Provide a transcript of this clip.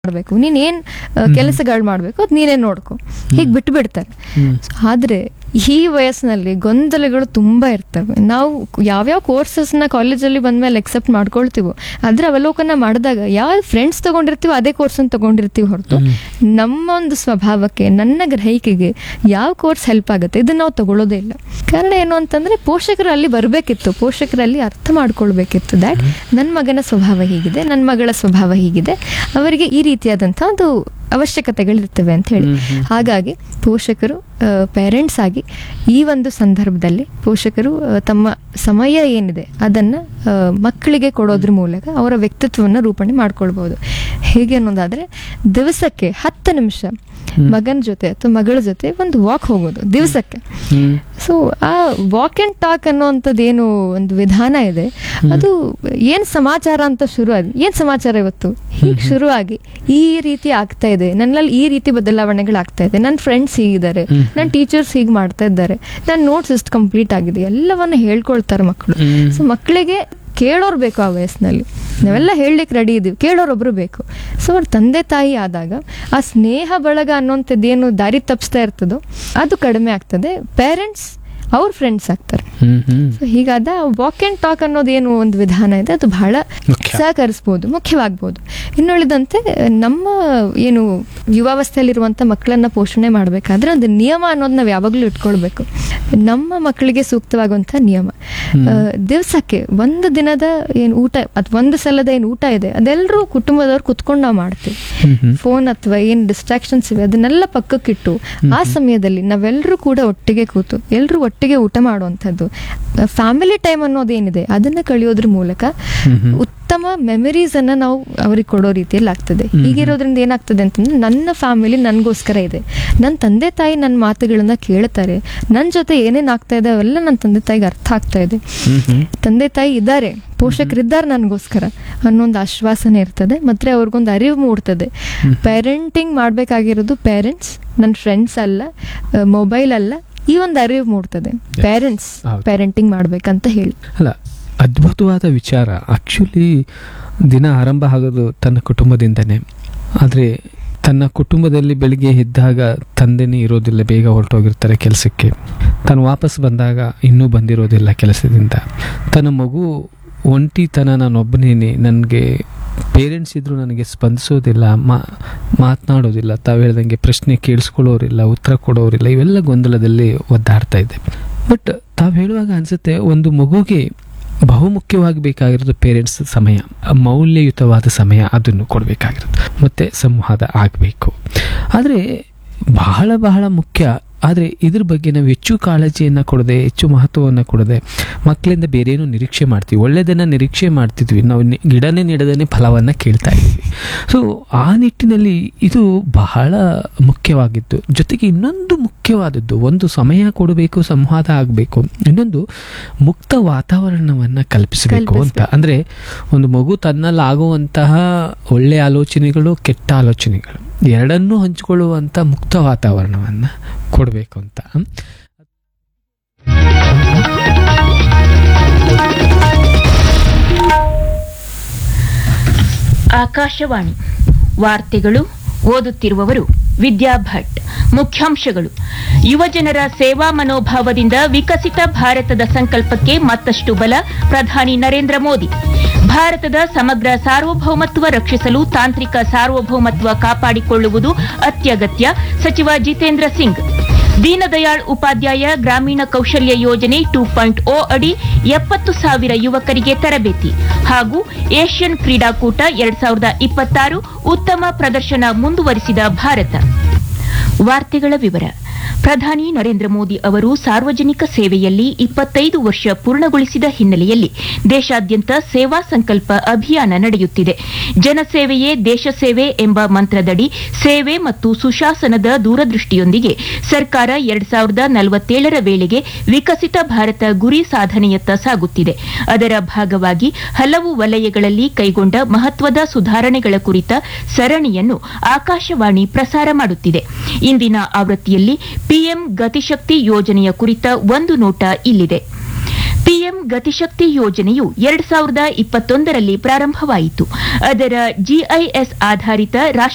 ಮಾಡ್ಬೇಕು ನೀನ್ ಏನ್ ಕೆಲಸಗಳು ಮಾಡ್ಬೇಕು ಅದ್ ನೀನೇ ನೋಡ್ಕೊ ಹೀಗೆ ಬಿಟ್ಟು ಬಿಡ್ತಾರೆ ಆದ್ರೆ ಈ ವಯಸ್ಸಿನಲ್ಲಿ ಗೊಂದಲಗಳು ತುಂಬಾ ಇರ್ತವೆ ನಾವು ಯಾವ್ಯಾವ ಕೋರ್ಸಸ್ನ ಕಾಲೇಜಲ್ಲಿ ಬಂದ್ಮೇಲೆ ಎಕ್ಸೆಪ್ಟ್ ಮಾಡ್ಕೊಳ್ತೀವೋ ಅದ್ರ ಅವಲೋಕನ ಮಾಡಿದಾಗ ಯಾವ ಫ್ರೆಂಡ್ಸ್ ತಗೊಂಡಿರ್ತೀವೋ ಅದೇ ಕೋರ್ಸನ್ನು ತಗೊಂಡಿರ್ತೀವಿ ಹೊರತು ನಮ್ಮ ಒಂದು ಸ್ವಭಾವಕ್ಕೆ ನನ್ನ ಗ್ರಹಿಕೆಗೆ ಯಾವ ಕೋರ್ಸ್ ಹೆಲ್ಪ್ ಆಗುತ್ತೆ ಇದನ್ನ ನಾವು ತಗೊಳ್ಳೋದೇ ಇಲ್ಲ ಕಾರಣ ಏನು ಅಂತಂದ್ರೆ ಪೋಷಕರು ಅಲ್ಲಿ ಬರಬೇಕಿತ್ತು ಪೋಷಕರಲ್ಲಿ ಅರ್ಥ ಮಾಡ್ಕೊಳ್ಬೇಕಿತ್ತು ದ್ಯಾಟ್ ನನ್ನ ಮಗನ ಸ್ವಭಾವ ಹೀಗಿದೆ ನನ್ನ ಮಗಳ ಸ್ವಭಾವ ಹೀಗಿದೆ ಅವರಿಗೆ ಈ ರೀತಿಯಾದಂತಹ ಒಂದು ಅವಶ್ಯಕತೆಗಳಿರ್ತವೆ ಅಂತ ಹೇಳಿ ಹಾಗಾಗಿ ಪೋಷಕರು ಪೇರೆಂಟ್ಸ್ ಆಗಿ ಈ ಒಂದು ಸಂದರ್ಭದಲ್ಲಿ ಪೋಷಕರು ಆ, ತಮ್ಮ ಸಮಯ ಏನಿದೆ ಅದನ್ನ ಆ, ಮಕ್ಕಳಿಗೆ ಕೊಡೋದ್ರ ಮೂಲಕ ಅವರ ವ್ಯಕ್ತಿತ್ವವನ್ನು ರೂಪಣೆ ಮಾಡ್ಕೊಳ್ಬಹುದು ಹೇಗೆ ಅನ್ನೋದಾದ್ರೆ ದಿವಸಕ್ಕೆ ಹತ್ತು ನಿಮಿಷ ಮಗನ ಜೊತೆ ಅಥವಾ ಮಗಳ ಜೊತೆ ಒಂದು ವಾಕ್ ಹೋಗೋದು ದಿವಸಕ್ಕೆ ಸೊ ಆ ವಾಕ್ ಅಂಡ್ ಟಾಕ್ ಅನ್ನೋಂಥದ್ದು ಏನು ಒಂದು ವಿಧಾನ ಇದೆ ಅದು ಏನ್ ಸಮಾಚಾರ ಅಂತ ಶುರು ಆಗಿ ಏನ್ ಸಮಾಚಾರ ಇವತ್ತು ಹೀಗೆ ಶುರುವಾಗಿ ಈ ರೀತಿ ಆಗ್ತಾ ಇದೆ ನನ್ನಲ್ಲಿ ಈ ರೀತಿ ಬದಲಾವಣೆಗಳಾಗ್ತಾ ಇದೆ ನನ್ನ ಫ್ರೆಂಡ್ಸ್ ಹೀಗಿದ್ದಾರೆ ನನ್ನ ಟೀಚರ್ಸ್ ಹೀಗೆ ಮಾಡ್ತಾ ಇದ್ದಾರೆ ನನ್ನ ನೋಟ್ಸ್ ಇಷ್ಟು ಕಂಪ್ಲೀಟ್ ಆಗಿದೆ ಎಲ್ಲವನ್ನ ಹೇಳ್ಕೊಳ್ತಾರೆ ಮಕ್ಕಳು ಸೊ ಮಕ್ಕಳಿಗೆ ಕೇಳೋರು ಬೇಕು ಆ ವಯಸ್ಸಿನಲ್ಲಿ ನಾವೆಲ್ಲ ಹೇಳಲಿಕ್ಕೆ ರೆಡಿ ಇದೀವಿ ಕೇಳೋರೊಬ್ರು ಬೇಕು ಸೊ ಅವ್ರ ತಂದೆ ತಾಯಿ ಆದಾಗ ಆ ಸ್ನೇಹ ಬಳಗ ಅನ್ನೋಂಥದ್ದು ಏನು ದಾರಿ ತಪ್ಪಿಸ್ತಾ ಇರ್ತದೋ ಅದು ಕಡಿಮೆ ಆಗ್ತದೆ ಪೇರೆಂಟ್ಸ್ ಅವ್ರ ಫ್ರೆಂಡ್ಸ್ ಆಗ್ತಾರೆ ಸೊ ಹೀಗಾದ ವಾಕ್ ಅಂಡ್ ಟಾಕ್ ಅನ್ನೋದೇನು ಒಂದು ವಿಧಾನ ಇದೆ ಅದು ಬಹಳ ಮುಖ್ಯ. ಸಹಕರಿಸ್ಬೋದು ಮುಖ್ಯವಾಗ್ಬೋದು ಇನ್ನುಳಿದಂತೆ ನಮ್ಮ ಏನು ಯುವಾವಸ್ಥೆಯಲ್ಲಿರುವಂಥ ಮಕ್ಕಳನ್ನ ಪೋಷಣೆ ಮಾಡಬೇಕಾದ್ರೆ ಒಂದು ನಿಯಮ ಅನ್ನೋದು ನಾವು ಯಾವಾಗಲೂ ಇಟ್ಕೊಳ್ಬೇಕು ನಮ್ಮ ಮಕ್ಕಳಿಗೆ ಸೂಕ್ತವಾಗುವಂಥ ನಿಯಮ ಆ, ದಿವಸಕ್ಕೆ ಒಂದು ದಿನದ ಏನು ಊಟ ಅಥವಾ ಒಂದು ಸಲದ ಏನು ಊಟ ಇದೆ ಅದೆಲ್ಲರೂ ಕುಟುಂಬದವ್ರು ಕುತ್ಕೊಂಡು ನಾವು ಮಾಡ್ತೀವಿ ಫೋನ್ ಅಥವಾ ಏನು ಡಿಸ್ಟ್ರಾಕ್ಷನ್ಸ್ ಇವೆ ಅದನ್ನೆಲ್ಲ ಪಕ್ಕಕ್ಕಿಟ್ಟು ಆ ಸಮಯದಲ್ಲಿ ನಾವೆಲ್ಲರೂ ಕೂಡ ಒಟ್ಟಿಗೆ ಕೂತು ಎಲ್ಲರೂ ಒಟ್ಟಿಗೆ ಊಟ ಮಾಡುವಂಥದ್ದು ಫ್ಯಾಮಿಲಿ ಟೈಮ್ ಅನ್ನೋದೇನಿದೆ ಅದನ್ನ ಕಳೆಯೋದ್ರ ಮೂಲಕ ಉತ್ತಮ ಮೆಮರೀಸ್ ಅನ್ನ ನಾವು ಅವ್ರಿಗೆ ಕೊಡೋ ರೀತಿಯಲ್ಲಿ ಆಗ್ತದೆ ಹೀಗಿರೋದ್ರಿಂದ ಏನಾಗ್ತದೆ ಅಂತಂದ್ರೆ ನನ್ನ ಫ್ಯಾಮಿಲಿ ನನಗೋಸ್ಕರ ಇದೆ ನನ್ನ ತಂದೆ ತಾಯಿ ನನ್ನ ಮಾತುಗಳನ್ನ ಕೇಳ್ತಾರೆ ನನ್ನ ಜೊತೆ ಏನೇನ್ ಆಗ್ತಾ ಇದೆ ಅವೆಲ್ಲ ನನ್ನ ತಂದೆ ತಾಯಿಗೆ ಅರ್ಥ ಆಗ್ತಾ ಇದೆ ತಂದೆ ತಾಯಿ ಇದ್ದಾರೆ ಪೋಷಕರಿದ್ದಾರೆ ನನಗೋಸ್ಕರ ಅನ್ನೋ ಒಂದು ಆಶ್ವಾಸನೆ ಇರ್ತದೆ ಮತ್ತೆ ಅವ್ರಿಗೊಂದು ಅರಿವು ಮೂಡ್ತದೆ ಪೇರೆಂಟಿಂಗ್ ಮಾಡಬೇಕಾಗಿರೋದು ಪೇರೆಂಟ್ಸ್ ನನ್ನ ಫ್ರೆಂಡ್ಸ್ ಅಲ್ಲ ಮೊಬೈಲ್ ಅಲ್ಲ ಈ ಒಂದು ಅರಿವು ಮೂಡ್ತದೆ ಪೇರೆಂಟ್ಸ್ ಹೌದು. ಪೇರೆಂಟಿಂಗ್ ಮಾಡ್ಬೇಕಂತ ಹೇಳಿ ಅಲ್ಲ ಅದ್ಭುತವಾದ ವಿಚಾರ ಆಕ್ಚುಲಿ ದಿನ ಆರಂಭ ಆಗೋದು ತನ್ನ ಕುಟುಂಬದಿಂದನೇ ಆದರೆ ತನ್ನ ಕುಟುಂಬದಲ್ಲಿ ಬೆಳಿಗ್ಗೆ ಎದ್ದಾಗ ತಂದೆನೇ ಇರೋದಿಲ್ಲ ಬೇಗ ಹೊರಟೋಗಿರ್ತಾರೆ ಕೆಲಸಕ್ಕೆ ತಾನು ವಾಪಸ್ ಬಂದಾಗ ಇನ್ನೂ ಬಂದಿರೋದಿಲ್ಲ ಕೆಲಸದಿಂದ ತನ್ನ ಮಗು ಒಂಟಿತನ ನಾನೊಬ್ಬನೇನೆ ನನಗೆ ಪೇರೆಂಟ್ಸ್ ಇದ್ದರೂ ನನಗೆ ಸ್ಪಂದಿಸೋದಿಲ್ಲ ಮಾ ಮಾತನಾಡೋದಿಲ್ಲ ತಾವು ಹೇಳ್ದಂಗೆ ಪ್ರಶ್ನೆ ಕೇಳಿಸ್ಕೊಳ್ಳೋರಿಲ್ಲ ಉತ್ತರ ಕೊಡೋರಿಲ್ಲ ಇವೆಲ್ಲ ಗೊಂದಲದಲ್ಲಿ ಒದ್ದಾಡ್ತಾ ಇದೆ ಬಟ್ ತಾವು ಹೇಳುವಾಗ ಅನಿಸುತ್ತೆ ಒಂದು ಮಗುಗೆ ಬಹುಮುಖ್ಯವಾಗಿ ಬೇಕಾಗಿರೋದು ಪೇರೆಂಟ್ಸ್ ಸಮಯ ಮೌಲ್ಯಯುತವಾದ ಸಮಯ ಅದನ್ನು ಕೊಡಬೇಕಾಗಿರೋದು ಮತ್ತು ಸಂವಾದ ಆಗಬೇಕು ಆದರೆ ಬಹಳ ಬಹಳ ಮುಖ್ಯ ಆದರೆ ಇದ್ರ ಬಗ್ಗೆ ನಾವು ಹೆಚ್ಚು ಕಾಳಜಿಯನ್ನು ಕೊಡದೆ ಹೆಚ್ಚು ಮಹತ್ವವನ್ನು ಕೊಡದೆ ಮಕ್ಕಳಿಂದ ಬೇರೇನೋ ನಿರೀಕ್ಷೆ ಮಾಡ್ತೀವಿ ಒಳ್ಳೆಯದನ್ನು ನಿರೀಕ್ಷೆ ಮಾಡ್ತಿದ್ವಿ ನಾವು ನಿ- ಗಿಡನೇ ನೀಡದೇ ಫಲವನ್ನು ಕೇಳ್ತಾ ಇದ್ದೀವಿ ಸೊ ಆ ನಿಟ್ಟಿನಲ್ಲಿ ಇದು ಬಹಳ ಮುಖ್ಯವಾಗಿದ್ದು ಜೊತೆಗೆ ಇನ್ನೊಂದು ಮುಖ್ಯವಾದದ್ದು ಒಂದು ಸಮಯ ಕೊಡಬೇಕು ಸಂವಾದ ಆಗಬೇಕು ಇನ್ನೊಂದು ಮುಕ್ತ ವಾತಾವರಣವನ್ನು ಕಲ್ಪಿಸಬೇಕು ಅಂತ ಕಲ್ಪಿಸ್ಬೇಕು. ಅಂದರೆ ಒಂದು ಮಗು ತನ್ನಲ್ಲಿ ಆಗುವಂತಹ ಒಳ್ಳೆ ಆಲೋಚನೆಗಳು ಕೆಟ್ಟ ಆಲೋಚನೆಗಳು ಎರಡನ್ನೂ ಹಂಚಿಕೊಳ್ಳುವಂಥ ಮುಕ್ತ ವಾತಾವರಣವನ್ನು ಕೊಡಬೇಕು ಅಂತ ಆಕಾಶವಾಣಿ ವಾರ್ತೆಗಳು ಓದುತ್ತಿರುವವರು ವಿದ್ಯಾ ಭಟ್ ಮುಖ್ಯಾಂಶಗಳು ಯುವಜನರ ಸೇವಾ ಮನೋಭಾವದಿಂದ ವಿಕಸಿತ ಭಾರತದ ಸಂಕಲ್ಪಕ್ಕೆ ಮತ್ತಷ್ಟು ಬಲ ಪ್ರಧಾನಿ ನರೇಂದ್ರ ಮೋದಿ ಭಾರತದ ಸಮಗ್ರ ಸಾರ್ವಭೌಮತ್ವ ರಕ್ಷಿಸಲು ತಾಂತ್ರಿಕ ಸಾರ್ವಭೌಮತ್ವ ಕಾಪಾಡಿಕೊಳ್ಳುವುದು ಅತ್ಯಗತ್ಯ ಸಚಿವ ಜಿತೇಂದ್ರ ಸಿಂಗ್ ದೀನದಯಾಳ್ ಉಪಾಧ್ಯಾಯ ಗ್ರಾಮೀಣ ಕೌಶಲ್ಯ ಯೋಜನೆ ಟೂ ಪಾಯಿಂಟ್ ಓ ಅಡಿ ಎಪ್ಪತ್ತು ಸಾವಿರ ಯುವಕರಿಗೆ ತರಬೇತಿ ಹಾಗೂ ಏಷ್ಯನ್ ಕ್ರೀಡಾಕೂಟ ಎರಡ್ ಸಾವಿರದ ಇಪ್ಪತ್ತಾರು ಉತ್ತಮ ಪ್ರದರ್ಶನ ಮುಂದುವರಿಸಿದ ಭಾರತ ವಾರ್ತೆಗಳ ವಿವರ ಪ್ರಧಾನಿ ನರೇಂದ್ರ ಮೋದಿ ಅವರು ಸಾರ್ವಜನಿಕ ಸೇವೆಯಲ್ಲಿ ಇಪ್ಪತ್ತೈದು ವರ್ಷ ಪೂರ್ಣಗೊಳಿಸಿದ ಹಿನ್ನೆಲೆಯಲ್ಲಿ ದೇಶಾದ್ಯಂತ ಸೇವಾ ಸಂಕಲ್ಪ ಅಭಿಯಾನ ನಡೆಯುತ್ತಿದೆ ಜನಸೇವೆಯೇ ದೇಶ ಸೇವೆ ಎಂಬ ಮಂತ್ರದಡಿ ಸೇವೆ ಮತ್ತು ಸುಶಾಸನದ ದೂರದೃಷ್ಟಿಯೊಂದಿಗೆ ಸರ್ಕಾರ ಎರಡ್ ಸಾವಿರದ ನಲವತ್ತೇಳರ ವೇಳೆಗೆ ವಿಕಸಿತ ಭಾರತ ಗುರಿ ಸಾಧನೆಯತ್ತ ಸಾಗುತ್ತಿದೆ ಅದರ ಭಾಗವಾಗಿ ಹಲವು ವಲಯಗಳಲ್ಲಿ ಕೈಗೊಂಡ ಮಹತ್ವದ ಸುಧಾರಣೆಗಳ ಕುರಿತ ಸರಣಿಯನ್ನು ಆಕಾಶವಾಣಿ ಪ್ರಸಾರ ಮಾಡುತ್ತಿದೆ ಇಂದಿನ ಆವೃತ್ತಿಯಲ್ಲಿ ಪಿಎಂ ಗತಿಶಕ್ತಿ ಯೋಜನೆಯ ಕುರಿತ ಒಂದು ನೋಟ ಇಲ್ಲಿದೆ ಪಿಎಂ ಗತಿಶಕ್ತಿ ಯೋಜನೆಯು ಎರಡ್ ಸಾವಿರದ ಇಪ್ಪತ್ತೊಂದರಲ್ಲಿ ಪ್ರಾರಂಭವಾಯಿತು ಅದರ ಜಿಐಎಸ್ ಆಧಾರಿತ ರಾಷ್ಟ್ರೀಯ